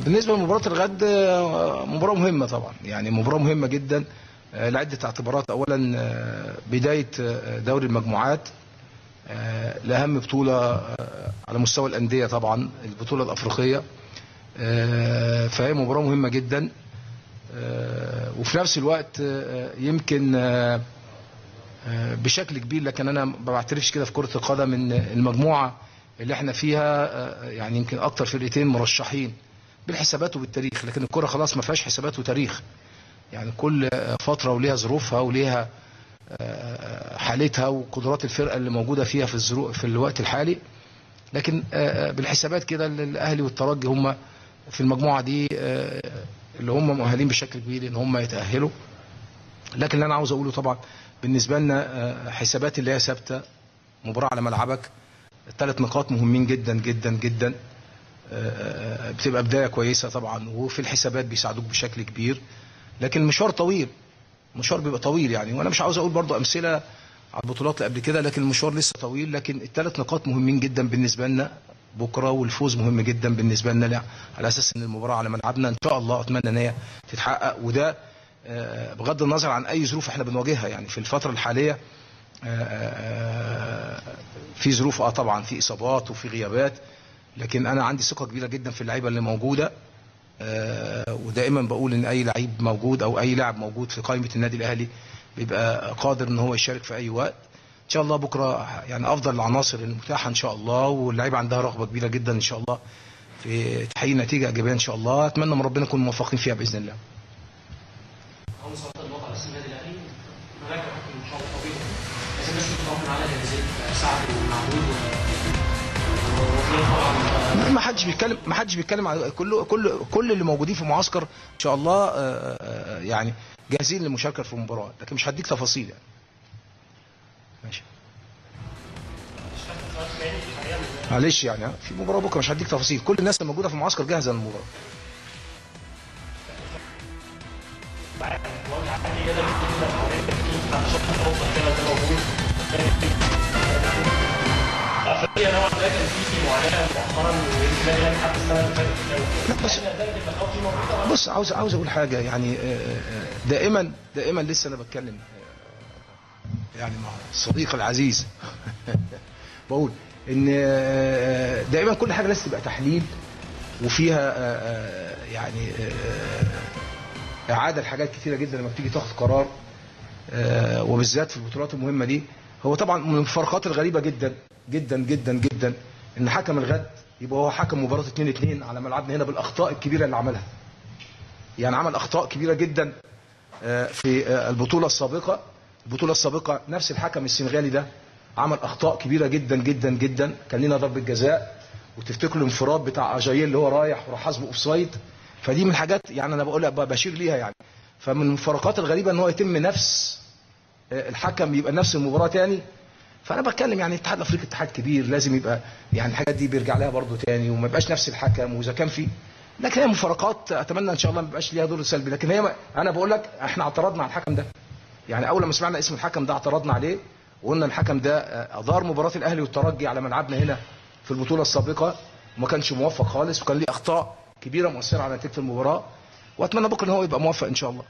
بالنسبه لمباراه الغد آه، مباراه مهمه طبعا يعني مباراه مهمه جدا آه، لعده اعتبارات اولا آه، بدايه آه، دوري المجموعات آه، لاهم بطوله آه، على مستوى الانديه طبعا البطوله الافريقيه آه، فهي مباراه مهمه جدا آه، وفي نفس الوقت آه، يمكن آه، آه، بشكل كبير لكن انا ما بعترفش كده في كره القدم ان المجموعه اللي احنا فيها آه، يعني يمكن اكتر فرقتين مرشحين بالحسابات وبالتاريخ لكن الكره خلاص ما فيهاش حسابات وتاريخ يعني كل آه، فتره وليها ظروفها وليها آه، حالتها وقدرات الفرقه اللي موجوده فيها في الظروف في الوقت الحالي لكن آه، آه، بالحسابات كده الاهلي والترجي هم في المجموعه دي آه، اللي هم مؤهلين بشكل كبير ان هم يتاهلوا لكن اللي انا عاوز اقوله طبعا بالنسبه لنا آه، حسابات اللي هي ثابته مباراه على ملعبك ثلاث نقاط مهمين جدا جدا جدا آه، آه، بتبقى بدايه كويسه طبعا وفي الحسابات بيساعدوك بشكل كبير لكن المشوار طويل المشوار بيبقى طويل يعني وانا مش عاوز اقول برضو امثله على البطولات اللي قبل كده لكن المشوار لسه طويل لكن الثلاث نقاط مهمين جدا بالنسبه لنا بكره والفوز مهم جدا بالنسبه لنا لا- على اساس ان المباراه على ملعبنا ان شاء الله اتمنى ان هي تتحقق وده آه، بغض النظر عن اي ظروف احنا بنواجهها يعني في الفتره الحاليه آه، آه، في ظروف اه طبعا في اصابات وفي غيابات لكن انا عندي ثقه كبيره جدا في اللعيبه اللي موجوده آه، ودائما بقول ان اي لعيب موجود او اي لاعب موجود في قائمه النادي الاهلي بيبقى قادر ان هو يشارك في اي وقت ان شاء الله بكره يعني افضل العناصر المتاحه ان شاء الله واللعيبه عندها رغبه كبيره جدا ان شاء الله في تحقيق نتيجه ايجابيه ان شاء الله اتمنى من ربنا نكون موفقين فيها باذن الله أول صلاة النقطة على اسم النادي الأهلي هناك إن شاء الله طبيعي لازم الناس تطمن على جاهزية سعد ومعبود و- وفي طبعا ما حدش بيتكلم ما حدش بيتكلم على كل كل كل اللي موجودين في معسكر ان شاء الله آه، آه، يعني جاهزين للمشاركه في المباراه لكن مش هديك تفاصيل يعني ماشي معلش يعني ها، في مباراه بكره مش هديك تفاصيل كل الناس اللي موجوده في المعسكر جاهزه للمباراه أفريقيا نوعا ما كان في معاناة مؤخرا والنادي الأهلي حتى السنة اللي فاتت لا بس بص عاوز عاوز اقول حاجه يعني آه، آه، دائما دائما لسه انا بتكلم آه، يعني مع الصديق العزيز بقول ان آه، دائما كل حاجه لازم تبقى تحليل وفيها آه، آه، يعني آه، اعاده لحاجات كتيره جدا لما بتيجي تاخد قرار آه، وبالذات في البطولات المهمه دي هو طبعا من الفرقات الغريبه جدا جدا جدا جدا ان حكم الغد يبقى هو حكم مباراه 2 2 على ملعبنا هنا بالاخطاء الكبيره اللي عملها يعني عمل اخطاء كبيره جدا آه، في آه، البطوله السابقه البطوله السابقه نفس الحكم السنغالي ده عمل اخطاء كبيره جدا جدا جدا كان لنا ضربه جزاء وتفتكروا الانفراد بتاع اجايل اللي هو رايح وراح حاسبه اوفسايد فدي من الحاجات يعني انا بقول بشير ليها يعني فمن الفروقات الغريبه ان هو يتم نفس آه، الحكم يبقى نفس المباراه تاني فانا بتكلم يعني الاتحاد الافريقي اتحاد كبير لازم يبقى يعني الحاجات دي بيرجع لها برضو تاني وما يبقاش نفس الحكم واذا كان في لكن هي مفارقات اتمنى ان شاء الله ما يبقاش ليها دور سلبي لكن هي ما انا بقول لك احنا اعترضنا على الحكم ده يعني اول ما سمعنا اسم الحكم ده اعترضنا عليه وقلنا الحكم ده آه، ادار مباراه الاهلي والترجي على ملعبنا هنا في البطوله السابقه وما كانش موفق خالص وكان ليه اخطاء كبيره مؤثره على نتيجه المباراه واتمنى بكره ان هو يبقى موفق ان شاء الله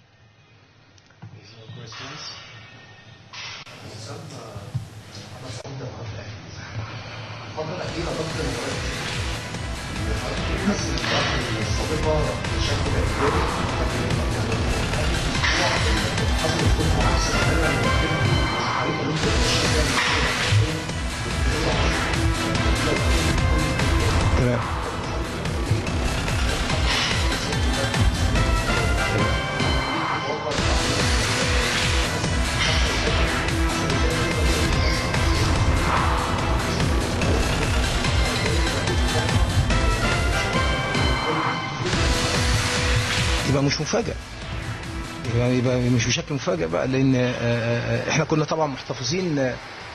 تمام يبقى مش مفاجأة يبقى, يبقى مش بشكل مفاجئ بقى لأن آه، آه، احنا كنا طبعا محتفظين آه،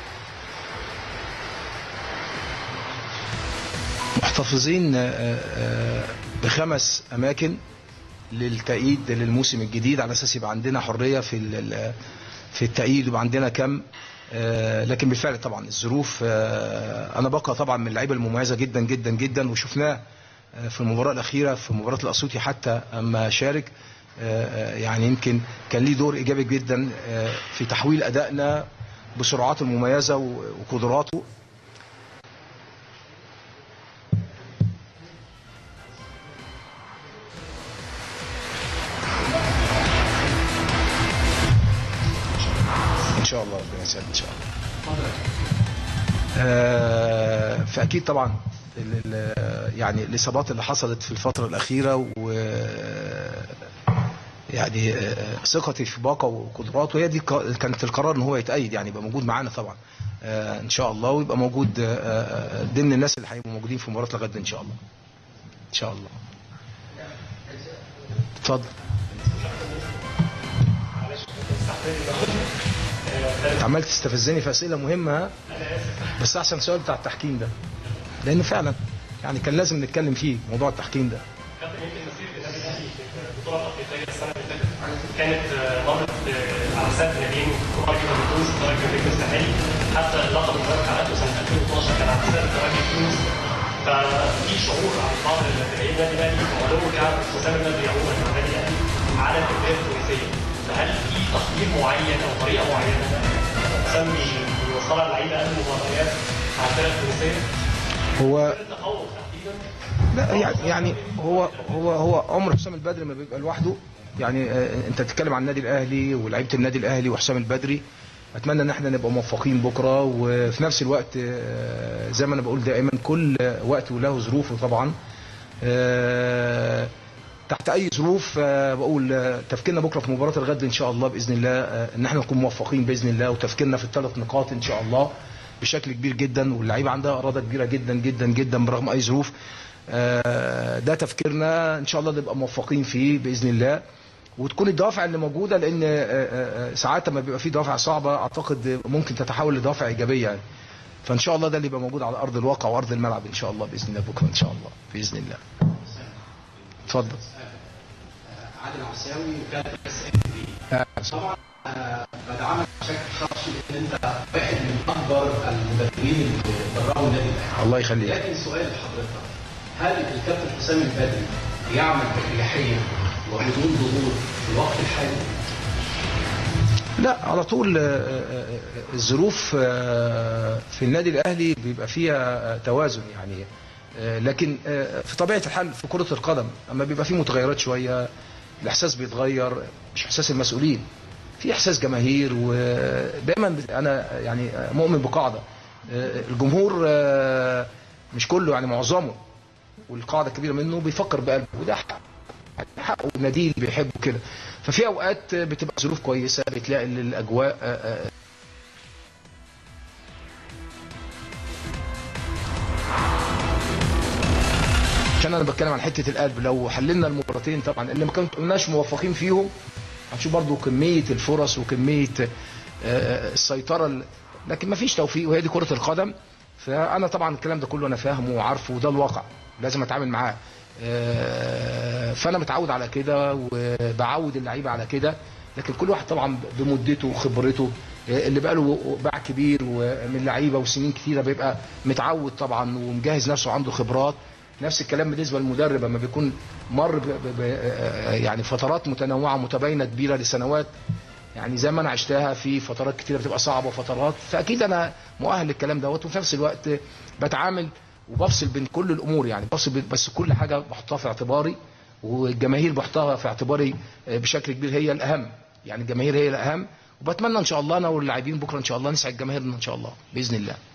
محتفظين آه، آه، بخمس أماكن للتأييد للموسم الجديد على أساس يبقى عندنا حرية في ال- في التأييد ويبقى عندنا كم آه، لكن بالفعل طبعا الظروف آه، أنا بقى طبعا من اللعيبة المميزة جدا جدا جدا وشفناه آه، في المباراه الاخيره في مباراه الاسيوطي حتى اما شارك آه، آه، يعني يمكن كان ليه دور ايجابي جدا آه، في تحويل ادائنا بسرعاته المميزه و- وقدراته ان شاء الله ربنا يسعدك ان شاء الله آه، فاكيد طبعا ال- ال- يعني الاصابات اللي حصلت في الفتره الاخيره و يعني آه، ثقتي في باقه وقدراته هي دي ك- كانت القرار ان هو يتأيد يعني يبقى موجود معانا طبعا آه، ان شاء الله ويبقى موجود آه، آه، ضمن الناس اللي هيبقوا موجودين في مباراه الغد ان شاء الله ان شاء الله اتفضل انت عمال تستفزني في اسئله مهمه ها؟ بس احسن سؤال بتاع التحكيم ده لان فعلا يعني كان لازم نتكلم فيه موضوع التحكيم ده كابتن يمكن مسيره النادي الاهلي في البطوله الافريقيه السنه اللي فاتت كانت آه، مرت آه، على سد ناديين كبار جدا من تونس الترجي والنجم الساحلي حتى اللقب اللي الزمالك حققته سنه 2012 كان على سد الترجي في تونس ففي شعور عند بعض اللاعبين النادي الاهلي وعلوم كعب حسام النادي عموما مع النادي الاهلي على الانديه التونسيه فهل في تقدير معين او طريقه معينه حسام بي- بيوصلها اللعيبه قبل المباريات على الفرق التونسيه؟ هو التفوق تحديدا لا يعني يعني هو هو هو عمر حسام البدري ما بيبقى لوحده يعني آه، انت تتكلم عن النادي الاهلي ولاعيبه النادي الاهلي وحسام البدري اتمنى ان احنا نبقى موفقين بكره وفي نفس الوقت آه، زي ما انا بقول دائما كل وقت وله ظروفه طبعا آه، تحت اي ظروف آه، بقول آه، تفكيرنا بكره في مباراه الغد ان شاء الله باذن الله آه، ان احنا نكون موفقين باذن الله وتفكيرنا في الثلاث نقاط ان شاء الله بشكل كبير جدا واللعيبه عندها اراده كبيره جدا جدا جدا برغم اي ظروف آه، ده تفكيرنا ان شاء الله نبقى موفقين فيه باذن الله وتكون الدوافع اللي موجوده لان آه، آه، آه، ساعات لما بيبقى في دوافع صعبه اعتقد ممكن تتحول لدوافع ايجابيه يعني فان شاء الله ده اللي يبقى موجود على ارض الواقع وارض الملعب ان شاء الله باذن الله بكره ان شاء الله باذن الله اتفضل عادل عساوي وكان آه، طبعا آه، بدعمك بشكل شخصي ان انت واحد من اكبر المدربين اللي دربوا النادي الاهلي الله يخليك لكن سؤال لحضرتك هل الكابتن حسام البدري يعمل باريحيه وبدون ضغوط في الوقت الحالي؟ لا على طول آه، آه، آه، الظروف آه، في النادي الاهلي بيبقى فيها آه، توازن يعني آه، لكن آه، في طبيعه الحال في كره القدم اما بيبقى فيه متغيرات شويه الاحساس بيتغير مش احساس المسؤولين في احساس جماهير ودايما انا يعني مؤمن بقاعده آه، الجمهور آه، مش كله يعني معظمه والقاعده الكبيره منه بيفكر بقلبه وده حق حقه النادي اللي بيحبه كده ففي اوقات بتبقى ظروف كويسه بتلاقي الاجواء آه، آه، عشان انا بتكلم عن حته القلب لو حللنا المباراتين طبعا اللي ما كناش موفقين فيهم هنشوف برضو كميه الفرص وكميه آه، آه، السيطره ال- لكن ما فيش توفيق وهي دي كره القدم فانا طبعا الكلام ده كله انا فاهمه وعارفه وده الواقع لازم اتعامل معاه آه، فانا متعود على كده وبعود اللعيبه على كده لكن كل واحد طبعا بمدته وخبرته آه، اللي بقى له باع كبير ومن لعيبه وسنين كتيره بيبقى متعود طبعا ومجهز نفسه عنده خبرات نفس الكلام بالنسبه للمدرب لما بيكون مر ب ب ب يعني فترات متنوعه متباينه كبيره لسنوات يعني زي ما انا عشتها في فترات كتيره بتبقى صعبه وفترات فاكيد انا مؤهل للكلام دوت وفي نفس الوقت بتعامل وبفصل بين كل الامور يعني بفصل بين- بس كل حاجه بحطها في اعتباري والجماهير بحطها في اعتباري بشكل كبير هي الاهم يعني الجماهير هي الاهم وبتمنى ان شاء الله انا واللاعبين بكره ان شاء الله نسعد جماهيرنا ان شاء الله باذن الله